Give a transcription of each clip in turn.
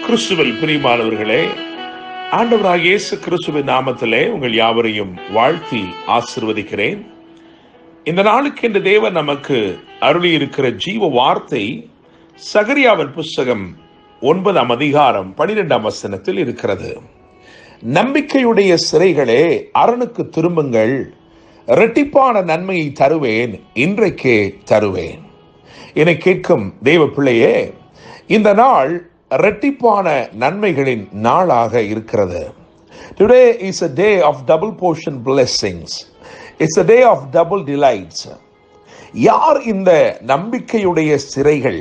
கிறிஸ்துவில் பிரியமானவர்களே ஆண்டவராக இயேசு கிறிஸ்துவின் நாமத்திலே உங்கள் யாவரையும் வாழ்த்தி ஆசிர்வதிக்கிறேன் இந்த நாளுக்கு இந்த தேவன் நமக்கு அருளி இருக்கிற ஜீவ வார்த்தை சகரியாவின் புஸ்தகம் ஒன்பதாம் அதிகாரம் பனிரெண்டாம் வசனத்தில் இருக்கிறது நம்பிக்கையுடைய சிறைகளே அரணுக்கு திரும்புங்கள் இரட்டிப்பான நன்மையை தருவேன் இன்றைக்கே தருவேன் என கேட்கும் தெய்வ பிள்ளையே இந்த நாள் இரட்டிப்பான நன்மைகளின் நாளாக இருக்கிறது today is a day of double portion blessings it's a day of double delights யார் இந்த நம்பிக்கையுடைய சிறைகள்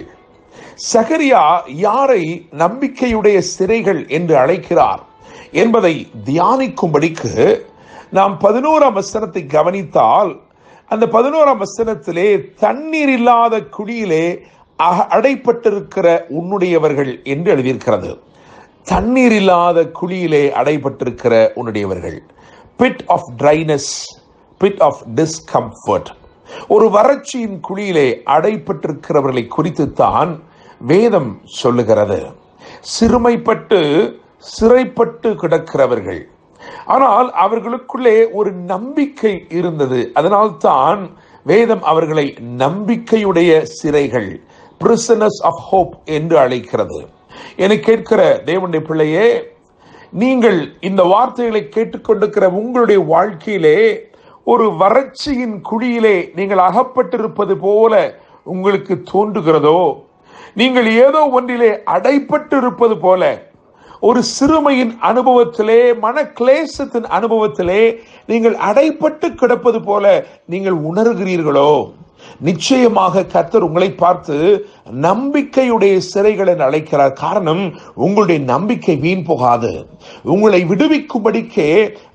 சகரியா யாரை நம்பிக்கையுடைய சிறைகள் என்று அழைக்கிறார் என்பதை தியானிக்கும்படிக்கு நாம் பதினோராம் வசனத்தை கவனித்தால் அந்த பதினோராம் வசனத்திலே தண்ணீர் இல்லாத குழியிலே அக- அடைப்பட்டிருக்கிற உன்னுடையவர்கள் என்று எழுதியிருக்கிறது தண்ணீர் இல்லாத குழியிலே அடைபட்டிருக்கிற உன்னுடையவர்கள் bit of dryness bit of discomfort ஒரு வறட்சியின் குழியிலே அடைப்பட்டிருக்கிறவர்களை குறித்துத்தான் வேதம் சொல்லுகிறது சிறுமைப்பட்டு சிறைப்பட்டு கிடக்கிறவர்கள் ஆனால் அவர்களுக்குள்ளே ஒரு நம்பிக்கை இருந்தது அதனால்தான் வேதம் அவர்களை நம்பிக்கையுடைய சிறைகள் பிரிசனஸ் ஆஃப் ஹோப் என்று அழைக்கிறது என கேட்கிற தேவனுடைய பிள்ளையே நீங்கள் இந்த வார்த்தைகளை கேட்டுக்கொண்டிருக்கிற உங்களுடைய வாழ்க்கையிலே ஒரு வறட்சியின் குழியிலே நீங்கள் அகப்பட்டிருப்பது போல உங்களுக்கு தோன்றுகிறதோ நீங்கள் ஏதோ ஒன்றிலே அடைப்பட்டு இருப்பது போல ஒரு சிறுமையின் அனுபவத்திலே மன கிளேசத்தின் அனுபவத்திலே நீங்கள் அடைப்பட்டு கிடப்பது போல நீங்கள் உணர்கிறீர்களோ நிச்சயமாக கர்த்தர் உங்களை பார்த்து நம்பிக்கையுடைய சிறைகள் என்று அழைக்கிறார் காரணம் உங்களுடைய நம்பிக்கை வீண் போகாது உங்களை விடுவிக்கும்படிக்கே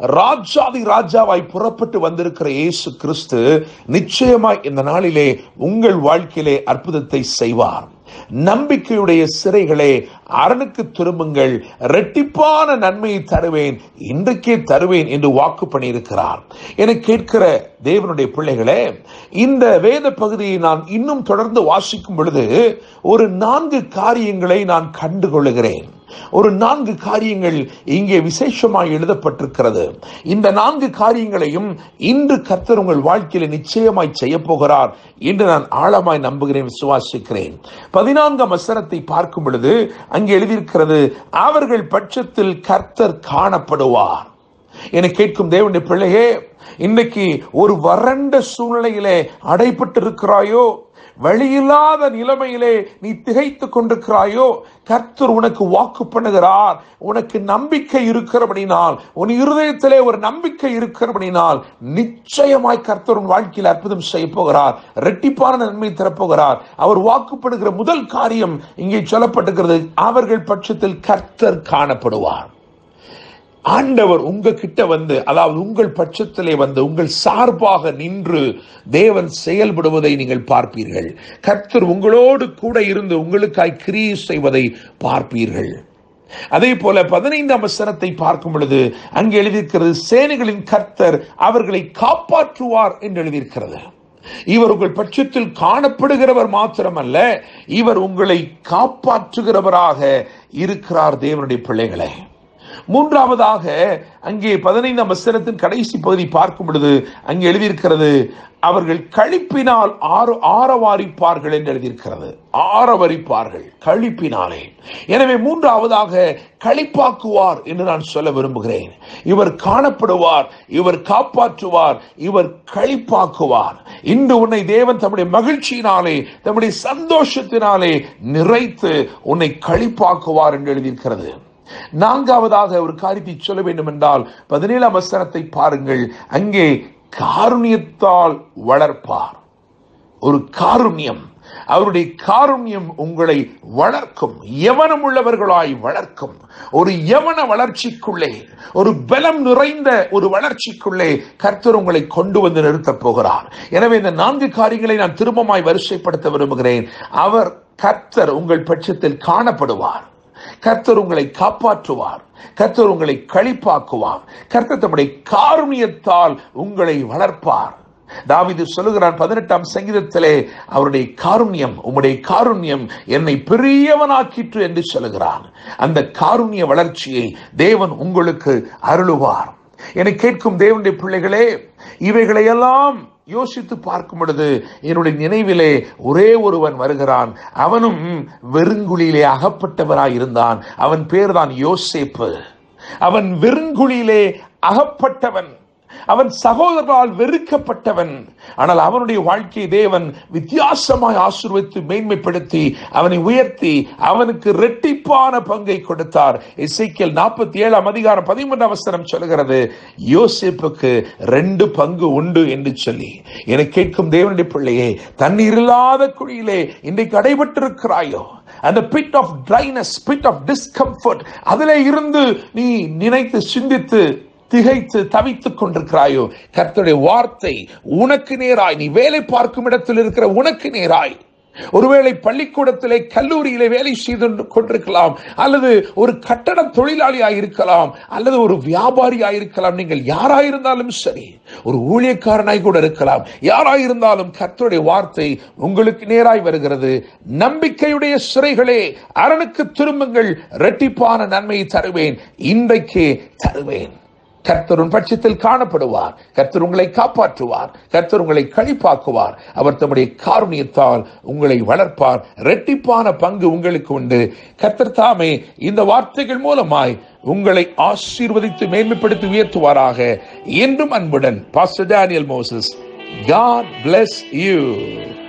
ராஜாதி ராஜாவாய் புறப்பட்டு வந்திருக்கிற இயேசு கிறிஸ்து நிச்சயமாய் இந்த நாளிலே உங்கள் வாழ்க்கையிலே அற்புதத்தை செய்வார் நம்பிக்கையுடைய சிறைகளே அரணுக்கு திரும்புங்கள் இரட்டிப்பான நன்மையை தருவேன் இன்றைக்கே தருவேன் என்று வாக்கு பண்ணியிருக்கிறார் என கேட்கிற தேவனுடைய பிள்ளைகளே இந்த வேத பகுதியை நான் இன்னும் தொடர்ந்து வாசிக்கும் பொழுது ஒரு நான்கு காரியங்களை நான் கண்டுகொள்ளுகிறேன் ஒரு நான்கு காரியங்கள் இங்கே விசேஷமாய் எழுதப்பட்டிருக்கிறது இந்த நான்கு காரியங்களையும் இன்று கர்த்தர் உங்கள் வாழ்க்கையில நிச்சயமாய் செய்ய போகிறார் என்று நான் ஆழமாய் நம்புகிறேன் விசுவாசிக்கிறேன் பதினான்காம் வசனத்தை பார்க்கும் பொழுது அங்கே எழுதியிருக்கிறது அவர்கள் பட்சத்தில் கர்த்தர் காணப்படுவார் என கேட்கும் தேவனுடைய பிள்ளையே இன்னைக்கு ஒரு வறண்ட சூழ்நிலையிலே அடைப்பட்டிருக்கிறாயோ வழியில்லாத நிலைமையிலே நீ திகைத்து கொண்டிருக்கிறாயோ கர்த்தர் உனக்கு வாக்கு பண்ணுகிறார் உனக்கு நம்பிக்கை இருக்கிறபடினால் உன் இருதயத்திலே ஒரு நம்பிக்கை இருக்கிறபடினால் நிச்சயமாய் கர்த்தர் உன் வாழ்க்கையில் அற்புதம் செய்ய போகிறார் இரட்டிப்பான நன்மை தரப்போகிறார் அவர் வாக்குப்படுகிற முதல் காரியம் இங்கே சொல்லப்பட்டிருக்கிறது அவர்கள் பட்சத்தில் கர்த்தர் காணப்படுவார் ஆண்டவர் உங்க கிட்ட வந்து அதாவது உங்கள் பட்சத்திலே வந்து உங்கள் சார்பாக நின்று தேவன் செயல்படுவதை நீங்கள் பார்ப்பீர்கள் கர்த்தர் உங்களோடு கூட இருந்து உங்களுக்காய் கிரியை செய்வதை பார்ப்பீர்கள் அதே போல பதினைந்தாம் வசனத்தை பார்க்கும் பொழுது அங்கே எழுதியிருக்கிறது சேனைகளின் கர்த்தர் அவர்களை காப்பாற்றுவார் என்று எழுதியிருக்கிறது இவர் உங்கள் பட்சத்தில் காணப்படுகிறவர் மாத்திரமல்ல இவர் உங்களை காப்பாற்றுகிறவராக இருக்கிறார் தேவனுடைய பிள்ளைகளே மூன்றாவதாக அங்கே பதினைந்தாம் வசனத்தின் கடைசி பகுதி பார்க்கும் பொழுது அங்கே எழுதியிருக்கிறது அவர்கள் கழிப்பினால் ஆறு ஆரவாரிப்பார்கள் என்று எழுதியிருக்கிறது ஆரவரிப்பார்கள் கழிப்பினாலே எனவே மூன்றாவதாக களிப்பாக்குவார் என்று நான் சொல்ல விரும்புகிறேன் இவர் காணப்படுவார் இவர் காப்பாற்றுவார் இவர் களிப்பாக்குவார் இன்று உன்னை தேவன் தம்முடைய மகிழ்ச்சியினாலே தம்முடைய சந்தோஷத்தினாலே நிறைத்து உன்னை களிப்பாக்குவார் என்று எழுதியிருக்கிறது நான்காவதாக ஒரு காரியத்தை சொல்ல வேண்டும் என்றால் பதினேழாம் வசனத்தை பாருங்கள் அங்கே காருண்யத்தால் வளர்ப்பார் ஒரு காருண்யம் அவருடைய காருண்யம் உங்களை வளர்க்கும் யவனம் உள்ளவர்களாய் வளர்க்கும் ஒரு யவன வளர்ச்சிக்குள்ளே ஒரு பலம் நிறைந்த ஒரு வளர்ச்சிக்குள்ளே கர்த்தர் உங்களை கொண்டு வந்து நிறுத்தப் போகிறார் எனவே இந்த நான்கு காரியங்களை நான் திரும்பமாய் வரிசைப்படுத்த விரும்புகிறேன் அவர் கர்த்தர் உங்கள் பட்சத்தில் காணப்படுவார் கர்த்தர் உங்களை காப்பாற்றுவார் கர்த்தர் உங்களை களிப்பாக்குவார் கர்த்தர் தம்முடைய காருண்யத்தால் உங்களை வளர்ப்பார் தாவீது சொல்லுகிறான் பதினெட்டாம் சங்கீதத்திலே அவருடைய காருண்யம் உம்முடைய காருண்யம் என்னை பெரியவனாக்கிற்று என்று சொல்லுகிறான் அந்த காருண்ய வளர்ச்சியை தேவன் உங்களுக்கு அருளுவார் என கேட்கும் தேவனுடைய பிள்ளைகளே இவைகளையெல்லாம் யோசித்து பார்க்கும் பொழுது என்னுடைய நினைவிலே ஒரே ஒருவன் வருகிறான் அவனும் வெறுங்குழியிலே அகப்பட்டவனாய் இருந்தான் அவன் பேர்தான் யோசேப்பு அவன் வெறுங்குழியிலே அகப்பட்டவன் அவன் சகோதரரால் வெறுக்கப்பட்டவன் ஆனால் அவனுடைய வாழ்க்கையை தேவன் வித்தியாசமாய் ஆசீர்வதித்து மேன்மைப்படுத்தி அவனை உயர்த்தி அவனுக்கு ரெட்டிப்பான பங்கை கொடுத்தார் இசைக்கியல் நாற்பத்தி ஏழாம் அதிகாரம் பதிமூன்றாம் அவசரம் சொல்கிறது யோசிப்புக்கு ரெண்டு பங்கு உண்டு என்று சொல்லி என கேட்கும் தேவனுடைய பிள்ளையே தண்ணீர் இல்லாத குழியிலே இன்றைக்கு அடைபட்டிருக்கிறாயோ அந்த bit of dryness bit of discomfort அதிலே இருந்து நீ நினைத்து சிந்தித்து திகைத்து தவித்துக் கொண்டிருக்கிறாயோ கர்த்தருடைய வார்த்தை உனக்கு நேராய் நீ வேலை பார்க்கும் இடத்தில் இருக்கிற உனக்கு நேராய் ஒருவேளை பள்ளிக்கூடத்திலே கல்லூரியிலே வேலை செய்து கொண்டிருக்கலாம் அல்லது ஒரு கட்டட தொழிலாளியாக இருக்கலாம் அல்லது ஒரு வியாபாரியாக இருக்கலாம் நீங்கள் யாராயிருந்தாலும் சரி ஒரு ஊழியக்காரனாய் கூட இருக்கலாம் யாராயிருந்தாலும் கர்த்தருடைய வார்த்தை உங்களுக்கு நேராய் வருகிறது நம்பிக்கையுடைய சிறைகளே அரணுக்கு திரும்புங்கள் இரட்டிப்பான நன்மையை தருவேன் இன்றைக்கே தருவேன் கர்த்தர் உன் பட்சத்தில் காணப்படுவார் கர்த்தர் உங்களை காப்பாற்றுவார் கர்த்தர் உங்களை கழிப்பாக்குவார் அவர் தம்முடைய காருண்யத்தால் உங்களை வளர்ப்பார் ரெட்டிப்பான பங்கு உங்களுக்கு உண்டு கர்த்தர் தாமே இந்த வார்த்தைகள் மூலமாய் உங்களை ஆசீர்வதித்து மேன்மைப்படுத்தி உயர்த்துவாராக என்றும் அன்புடன் pastor Daniel Moses God bless you.